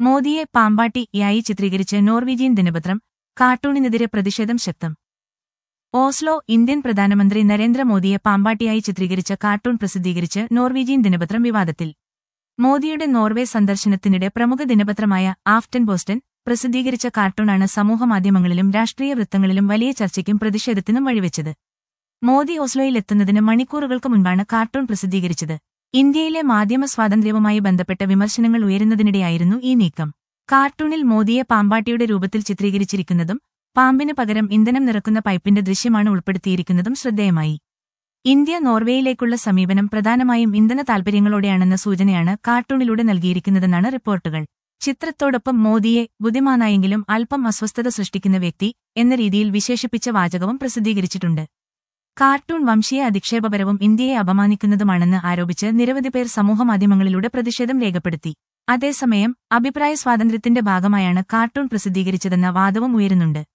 മോദിയെ പാമ്പാട്ടിയായി ചിത്രീകരിച്ച് നോർവീജിയൻ ദിനപത്രം കാർട്ടൂണിനെതിരെ പ്രതിഷേധം ശക്തം ഓസ്ലോ ഇന്ത്യൻ പ്രധാനമന്ത്രി നരേന്ദ്രമോദിയെ പാമ്പാട്ടിയായി ചിത്രീകരിച്ച കാർട്ടൂൺ പ്രസിദ്ധീകരിച്ച് നോർവീജിയൻ ദിനപത്രം വിവാദത്തിൽ മോദിയുടെ നോർവേ സന്ദർശനത്തിനിടെ പ്രമുഖ ദിനപത്രമായ ആഫ്റ്റൻ ബോസ്റ്റൺ പ്രസിദ്ധീകരിച്ച കാർട്ടൂണാണ് സമൂഹമാധ്യമങ്ങളിലും രാഷ്ട്രീയ വൃത്തങ്ങളിലും വലിയ ചർച്ചയ്ക്കും പ്രതിഷേധത്തിനും വഴിവെച്ചത് മോദി ഓസ്ലോയിലെത്തുന്നതിന് മണിക്കൂറുകൾക്ക് മുൻപാണ് കാർട്ടൂൺ പ്രസിദ്ധീകരിച്ചത് ഇന്ത്യയിലെ മാധ്യമ സ്വാതന്ത്ര്യവുമായി ബന്ധപ്പെട്ട വിമർശനങ്ങൾ ഉയരുന്നതിനിടെയായിരുന്നു ഈ നീക്കം കാർട്ടൂണിൽ മോദിയെ പാമ്പാട്ടിയുടെ രൂപത്തിൽ ചിത്രീകരിച്ചിരിക്കുന്നതും പാമ്പിന് പകരം ഇന്ധനം നിറക്കുന്ന പൈപ്പിന്റെ ദൃശ്യമാണ് ഉൾപ്പെടുത്തിയിരിക്കുന്നതും ശ്രദ്ധേയമായി ഇന്ത്യ നോർവേയിലേക്കുള്ള സമീപനം പ്രധാനമായും ഇന്ധന താൽപര്യങ്ങളോടെയാണെന്ന സൂചനയാണ് കാർട്ടൂണിലൂടെ നൽകിയിരിക്കുന്നതെന്നാണ് റിപ്പോർട്ടുകൾ ചിത്രത്തോടൊപ്പം മോദിയെ ബുദ്ധിമാനായെങ്കിലും അല്പം അസ്വസ്ഥത സൃഷ്ടിക്കുന്ന വ്യക്തി എന്ന രീതിയിൽ വിശേഷിപ്പിച്ച വാചകവും പ്രസിദ്ധീകരിച്ചിട്ടുണ്ട് കാർട്ടൂൺ വംശീയ അധിക്ഷേപപരവും ഇന്ത്യയെ അപമാനിക്കുന്നതുമാണെന്ന് ആരോപിച്ച് നിരവധി പേർ സമൂഹമാധ്യമങ്ങളിലൂടെ പ്രതിഷേധം രേഖപ്പെടുത്തി അതേസമയം അഭിപ്രായ സ്വാതന്ത്ര്യത്തിന്റെ ഭാഗമായാണ് കാർട്ടൂൺ പ്രസിദ്ധീകരിച്ചതെന്ന വാദവും ഉയരുന്നുണ്ട്